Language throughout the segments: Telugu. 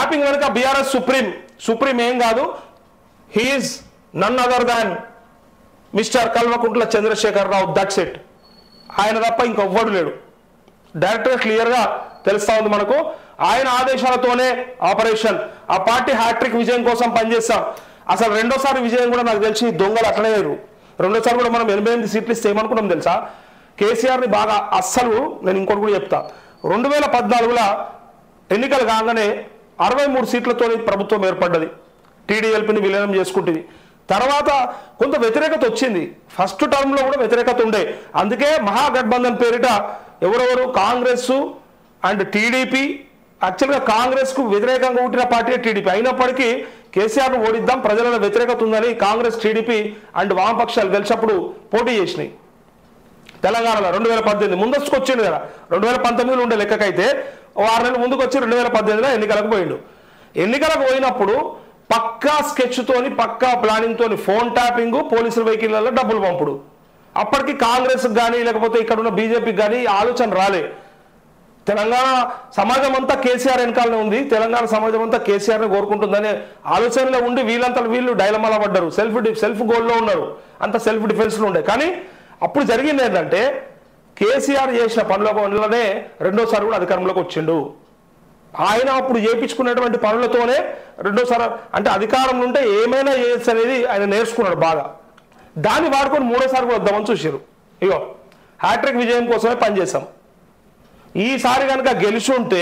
ట్యాపింగ్ వెనుక బీఆర్ఎస్ సుప్రీం సుప్రీం ఏం కాదు he is none other than mister Kalvakuntla Chandrashekar Rao that's it ఆయన తప్ప ఇంకొవ్వడు లేడు డైరెక్ట్గా క్లియర్గా తెలుస్తా ఉంది మనకు ఆయన ఆదేశాలతోనే ఆపరేషన్ ఆ పార్టీ హ్యాట్రిక్ విజయం కోసం పనిచేస్తాం అసలు రెండోసారి విజయం కూడా నాకు తెలిసి దొంగలు అట్లనే లేరు రెండోసారి కూడా మనం ఎనభై ఎనిమిది సీట్లు ఇస్తే ఏమనుకున్నాం తెలుసా కేసీఆర్ని బాగా అస్సలు నేను ఇంకోటి కూడా చెప్తా రెండు వేల పద్నాలుగులో ఎన్నికలు కాగానే అరవై మూడు సీట్లతో ప్రభుత్వం ఏర్పడ్డది టీడీఎల్పీని విలీనం చేసుకుంటుంది తర్వాత కొంత వ్యతిరేకత వచ్చింది ఫస్ట్ టర్మ్లో కూడా వ్యతిరేకత ఉండే అందుకే మహాగఠబంధన్ పేరిట ఎవరెవరు కాంగ్రెస్ అండ్ టీడీపీ యాక్చువల్గా కాంగ్రెస్కు వ్యతిరేకంగా ఉంటున్న పార్టీ టీడీపీ అయినప్పటికీ కేసీఆర్ను ఓడిద్దాం ప్రజలలో వ్యతిరేకత ఉందని కాంగ్రెస్ టీడీపీ అండ్ వామపక్షాలు గెలిచినప్పుడు పోటీ చేసినాయి తెలంగాణలో రెండు వేల పద్దెనిమిది ముందస్తుకు వచ్చింది కదా రెండు వేల పంతొమ్మిదిలో ఉండే లెక్కకైతే ఓ ఆరు నెలలు ముందుకు వచ్చి రెండు వేల పద్దెనిమిదిలో ఎన్నికలకు పోయిండు ఎన్నికలకు పోయినప్పుడు పక్కా స్కెచ్ తోని పక్కా ప్లానింగ్ తోని ఫోన్ ట్యాపింగ్ పోలీసుల వెహికల్లలో డబ్బులు పంపుడు అప్పటికి కాంగ్రెస్ కానీ లేకపోతే ఇక్కడ ఉన్న బీజేపీకి కానీ ఆలోచన రాలే తెలంగాణ సమాజం అంతా కేసీఆర్ వెనకాలనే ఉంది తెలంగాణ సమాజం అంతా కేసీఆర్ ని కోరుకుంటుందనే ఆలోచనలో ఉండి వీళ్ళంతా వీళ్ళు డైలమాల పడ్డారు సెల్ఫ్ సెల్ఫ్ గోల్లో ఉన్నారు అంత సెల్ఫ్ డిఫెన్స్ లో ఉండే కానీ అప్పుడు జరిగింది ఏంటంటే కేసీఆర్ చేసిన పనుల వల్లనే రెండోసారి కూడా అధికారంలోకి వచ్చిండు ఆయన అప్పుడు చేయించుకున్నటువంటి పనులతోనే రెండోసారి అంటే అధికారం ఉంటే ఏమైనా చేయొచ్చు అనేది ఆయన నేర్చుకున్నాడు బాగా దాన్ని వాడుకొని మూడోసారి కూడా వద్దామని చూసారు ఇగో హ్యాట్రిక్ విజయం కోసమే పనిచేశాం ఈసారి కనుక గెలిచి ఉంటే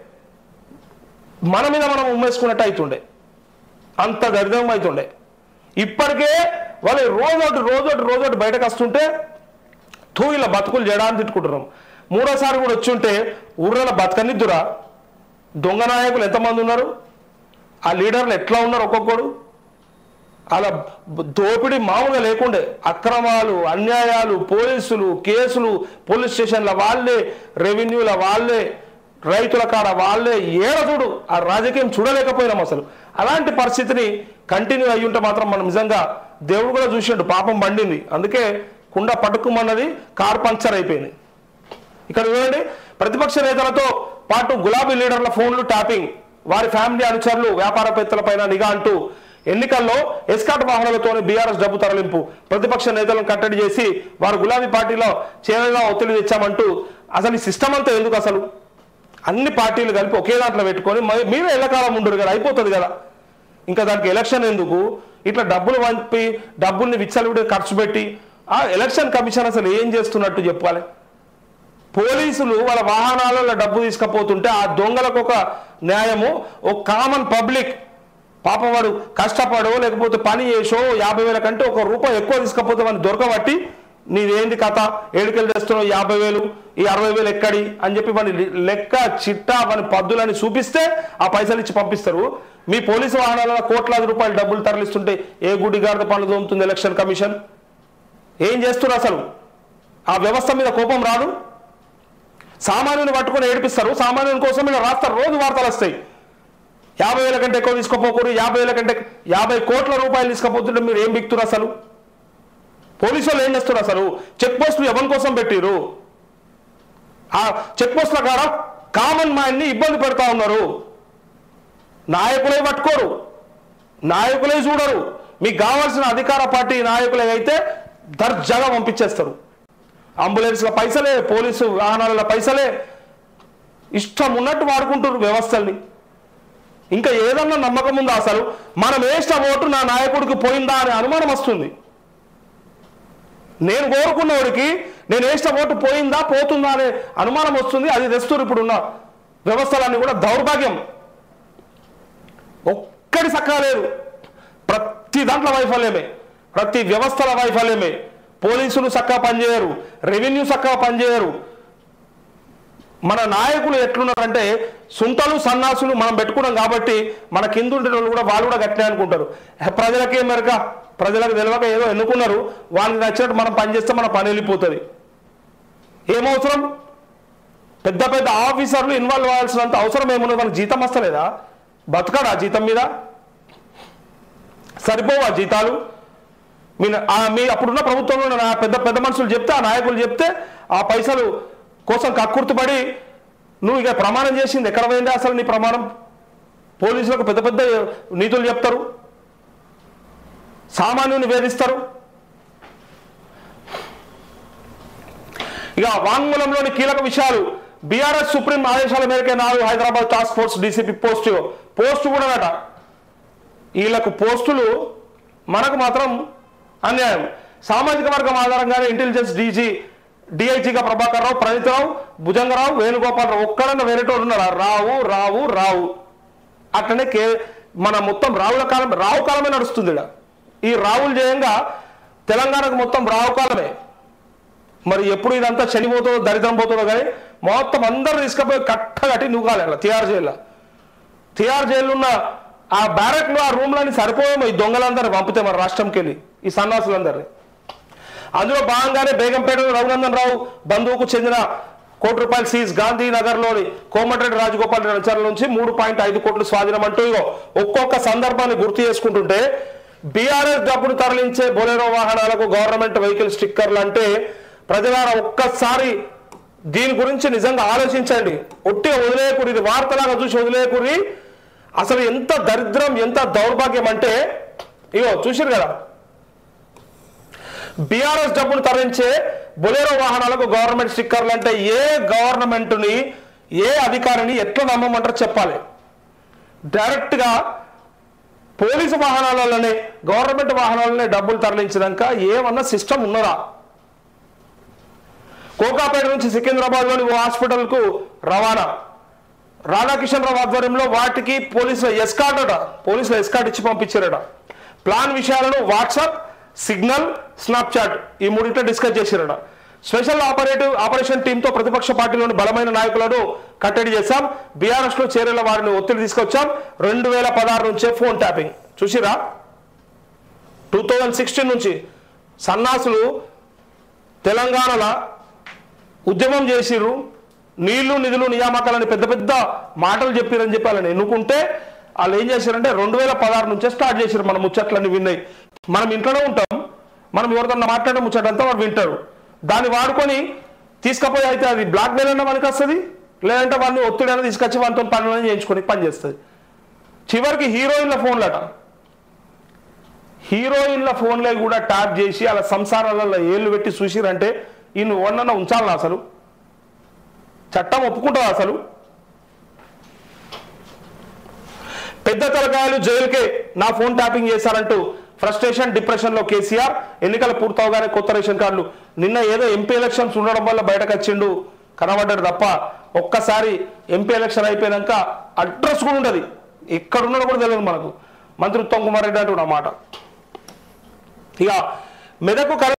మన మీద మనం ఉమ్మేసుకున్నట్టు అవుతుండే అంత దరిద్రం అవుతుండే ఇప్పటికే వాళ్ళు రోజోటి రోజోటి రోజోటి బయటకు వస్తుంటే తూ ఇలా బతుకులు చేయడానికి తిట్టుకుంటున్నాం మూడోసారి కూడా వచ్చి ఉంటే ఊర్లలో బతకనిద్దురా దొంగ నాయకులు ఎంతమంది ఉన్నారు ఆ లీడర్లు ఎట్లా ఉన్నారు ఒక్కొక్కడు అలా దోపిడీ మామూలుగా లేకుండే అక్రమాలు అన్యాయాలు పోలీసులు కేసులు పోలీస్ స్టేషన్ల వాళ్ళే రెవెన్యూల వాళ్ళే రైతుల కాడ వాళ్ళే ఏడతుడు ఆ రాజకీయం చూడలేకపోయినాం అసలు అలాంటి పరిస్థితిని కంటిన్యూ అయ్యి ఉంటే మాత్రం మనం నిజంగా దేవుడు కూడా చూసిండు పాపం పండింది అందుకే కుండ పట్టుకుమన్నది కార్ పంక్చర్ అయిపోయింది ఇక్కడ చూడండి ప్రతిపక్ష నేతలతో పాటు గులాబీ లీడర్ల ఫోన్లు ట్యాపింగ్ వారి ఫ్యామిలీ అనుచరులు వ్యాపారవేత్తలపైన నిఘా అంటూ ఎన్నికల్లో ఎస్కాట్ వాహనాలతో బీఆర్ఎస్ డబ్బు తరలింపు ప్రతిపక్ష నేతలను కట్టడి చేసి వారు గులాబీ పార్టీలో చేరేలా ఒత్తిడి తెచ్చామంటూ అసలు ఈ సిస్టమ్ అంతా ఎందుకు అసలు అన్ని పార్టీలు కలిపి ఒకే దాంట్లో పెట్టుకొని మ- మీరే ఎల్లకాలం ఉండరు కదా అయిపోతుంది కదా ఇంకా దానికి ఎలక్షన్ ఎందుకు ఇట్లా డబ్బులు పంపి డబ్బుల్ని విచ్చలవిడి ఖర్చు పెట్టి ఆ ఎలక్షన్ కమిషన్ అసలు ఏం చేస్తున్నట్టు చెప్పాలి పోలీసులు వాళ్ళ వాహనాలలో డబ్బు తీసుకపోతుంటే ఆ దొంగలకు ఒక న్యాయము ఒక కామన్ పబ్లిక్ పాపం వాడు కష్టపడో లేకపోతే పని చేసో యాభై వేల కంటే ఒక రూపాయి ఎక్కువ తీసుకపోతే వాడిని దొరకబట్టి నీదేంది కథ ఏడుకెళ్ళి తెస్తున్నావు యాభై వేలు ఈ అరవై వేలు ఎక్కడి అని చెప్పి వాని లెక్క చిట్టా వాని పద్దులని చూపిస్తే ఆ పైసలు ఇచ్చి పంపిస్తారు మీ పోలీసు వాహనాలలో కోట్లాది రూపాయలు డబ్బులు తరలిస్తుంటే ఏ గుడి గారిద పనులు తోముతుంది ఎలక్షన్ కమిషన్ ఏం చేస్తున్నారు అసలు ఆ వ్యవస్థ మీద కోపం రాదు సామాన్యుని పట్టుకొని ఏడిపిస్తారు సామాన్యుని కోసం ఇలా రాస్తారు రోజు వార్తలు వస్తాయి యాభై వేల కంటే ఎక్కువ తీసుకోపోకూడదు యాభై వేల కంటే యాభై కోట్ల రూపాయలు తీసుకుపోతుంటే మీరు ఏం బిక్తురు అసలు పోలీసు వాళ్ళు ఏం చేస్తారు అసలు చెక్ పోస్టులు ఎవరి కోసం పెట్టిరు ఆ చెక్ పోస్టుల కాడ కామన్ మ్యాన్ని ఇబ్బంది పెడతా ఉన్నారు నాయకులే పట్టుకోరు నాయకులే చూడరు మీకు కావాల్సిన అధికార పార్టీ నాయకులే అయితే దర్జాగా పంపించేస్తారు అంబులెన్స్ల పైసలే పోలీసు వాహనాల పైసలే ఇష్టం ఉన్నట్టు వాడుకుంటారు వ్యవస్థల్ని ఇంకా ఏదన్నా నమ్మకం ఉందా అసలు మనం వేసిన ఓటు నా నాయకుడికి పోయిందా అనే అనుమానం వస్తుంది నేను కోరుకున్నవాడికి నేను వేసిన ఓటు పోయిందా పోతుందా అనే అనుమానం వస్తుంది అది తెస్తారు ఇప్పుడున్న వ్యవస్థలన్నీ కూడా దౌర్భాగ్యం ఒక్కడి సక్కా లేదు ప్రతి దాంట్లో వైఫల్యమే ప్రతి వ్యవస్థల వైఫల్యమే పోలీసులు చక్కగా పనిచేయరు రెవెన్యూ చక్కగా పనిచేయరు మన నాయకులు ఎట్లున్నారంటే సుంతలు సన్నాసులు మనం పెట్టుకున్నాం కాబట్టి మన కింద ఉండే వాళ్ళు కూడా వాళ్ళు కూడా గట్టినే అనుకుంటారు హే, ప్రజలకే మెరక ప్రజలకు తెలియక ఏదో ఎన్నుకున్నారు వాళ్ళకి నచ్చినట్టు మనం పని చేస్తే మన పని వెళ్ళిపోతుంది ఏమవసరం పెద్ద పెద్ద ఆఫీసర్లు ఇన్వాల్వ్ అవ్వాల్సినంత అవసరం ఏమున్నది మనకు జీతం వస్తలేదా బతకడా జీతం మీద సరిపోవా జీతాలు మీ ఆ మీ అప్పుడున్న ప్రభుత్వంలో ఉన్న నా పెద్ద పెద్ద మనుషులు చెప్తే ఆ నాయకులు చెప్తే ఆ పైసలు కోసం కక్కుర్తిపడి నువ్వు ఇక ప్రమాణం చేసింది ఎక్కడ పోయింది అసలు నీ ప్రమాణం పోలీసులకు పెద్ద పెద్ద నీతులు చెప్తారు సామాన్యుని వేధిస్తారు ఇక వాంగ్మూలంలోని కీలక విషయాలు బీఆర్ఎస్ సుప్రీం ఆదేశాల మేరకే నాలుగు Hyderabad task force DCP post post కూడా అట వీళ్ళకు పోస్టులు మనకు మాత్రం అన్యాయం సామాజిక వర్గం ఆధారంగానే ఇంటెలిజెన్స్ డీజీ డిఐజీగా ప్రభాకర్ రావు ప్రణీతరావు భుజంగరావు వేణుగోపాలరావు ఒక్కడన్నా వేరేటోడు ఉన్నారా రావు రావు రావు అట్లనే కే మన మొత్తం రావుల కాలం రావు కాలమే నడుస్తుంది ఈడ. ఈ రావులు జయంగా తెలంగాణకు మొత్తం రావు కాలమే మరి ఎప్పుడు ఇదంతా చనిపోతుందో దరిద్రం పోతుందో కానీ మొత్తం అందరూ తీసుకుపోయి కట్టగట్టి నూకాలి అలా తిహార్ జైల్లో తిహార్ జైల్లో ఉన్న ఆ బ్యారెక్లో ఆ రూమ్లని సరిపోయేమో ఈ దొంగలందరినీ పంపితే మన రాష్ట్రంకి వెళ్ళి ఈ సన్నాసులందరినీ అందులో భాగంగానే బేగంపేట రఘునందన్ రావు బంధువుకు చెందిన కోటి రూపాయలు సీజ్ గాంధీనగర్లోని కోమటిరెడ్డి రాజగోపాల్ రెడ్డి విచారణ నుంచి మూడు పాయింట్ ఐదు కోట్లు స్వాధీనం అంటూ ఇగో ఒక్కొక్క సందర్భాన్ని గుర్తు చేసుకుంటుంటే బీఆర్ఎస్ డబ్బును తరలించే బొలెరో వాహనాలకు గవర్నమెంట్ వెహికల్ స్టిక్కర్లు అంటే ప్రజలారా ఒక్కసారి దీని గురించి నిజంగా ఆలోచించండి ఒట్టిగా వదిలేయకూరి ఇది వార్తలాగా చూసి వదిలేయకూరి అసలు ఎంత దరిద్రం ఎంత దౌర్భాగ్యం అంటే ఇగో చూసిరు కదా బీఆర్ఎస్ డబ్బును తరలించే బొలేరో వాహనాలకు గవర్నమెంట్ స్టిక్కర్లు అంటే ఏ గవర్నమెంట్ని ఏ అధికారిని ఎట్లా నమ్మమంటారో చెప్పాలి డైరెక్ట్గా పోలీసు వాహనాలలోనే గవర్నమెంట్ వాహనాలనే డబ్బులు తరలించినాక ఏమన్నా సిస్టమ్ ఉన్నదా కోకాపేట నుంచి సికింద్రాబాద్లోని ఓ హాస్పిటల్కు రవాణా రాధాకిషన్ రావు ఆధ్వర్యంలో వాటికి పోలీసుల ఎస్కార్ట్ అట పోలీసుల ఎస్కార్ట్ ఇచ్చి పంపించారట ప్లాన్ విషయాలను వాట్సాప్ సిగ్నల్ స్నాప్చాట్ ఈ మూడింటిలో డిస్కస్ చేశారట స్పెషల్ ఆపరేటివ్ ఆపరేషన్ టీంతో ప్రతిపక్ష పార్టీలోని బలమైన నాయకులను కట్టడి చేశాం బీఆర్ఎస్ లో చేరేలా వారిని ఒత్తిడి తీసుకొచ్చాం రెండు వేల పదహారు నుంచే ఫోన్ ట్యాపింగ్ చూసిరా టూ థౌజండ్ సిక్స్టీన్ నుంచి సన్నాసులు తెలంగాణలో ఉద్యమం చేసిర్రు నీళ్లు నిధులు నియామకాలని పెద్ద పెద్ద మాటలు చెప్పారని చెప్పి వాళ్ళని ఎన్నుకుంటే వాళ్ళు ఏం చేశారంటే రెండు వేల పదహారు నుంచే స్టార్ట్ చేశారు మన ముచ్చట్లన్నీ విన్నాయి మనం ఇంట్లోనే ఉంటాం మనం ఎవరితో మాట్లాడే ముచ్చటంతా వాడు వింటారు దాన్ని వాడుకొని తీసుకపోయి అయితే అది బ్లాక్ మెయిల్ అన్న మనకి వస్తుంది లేదంటే వాడిని ఒత్తిడి అయినా తీసుకొచ్చి వాటితో పనులను చేయించుకొని పని చేస్తుంది చివరికి హీరోయిన్ల ఫోన్లట హీరోయిన్ల ఫోన్లే కూడా ట్యాప్ చేసి అలా సంసారాలలో ఏళ్ళు పెట్టి చూసిరంటే ఈయన ఓనన్న ఉంచాలా అసలు చట్టం ఒప్పుకుంటుందా అసలు పెద్ద తలకాయలు జైలుకే నా ఫోన్ ట్యాపింగ్ చేశారంటూ ఫ్రస్ట్రేషన్ డిప్రెషన్ లో కేసీఆర్ ఎన్నికలు పూర్తవగానే కొత్త రేషన్ కార్డులు నిన్న ఏదో ఎంపీ ఎలక్షన్స్ ఉండడం వల్ల బయటకు వచ్చిండు కనబడ్డాడు తప్ప ఒక్కసారి ఎంపీ ఎలక్షన్ అయిపోయాక అడ్రస్ కూడా ఉండదు ఎక్కడ ఉన్నాడో కూడా తెలియదు మనకు మంత్రి ఉత్తమ్ కుమార్ రెడ్డి అంటూ మాట ఇక మెదకు కరె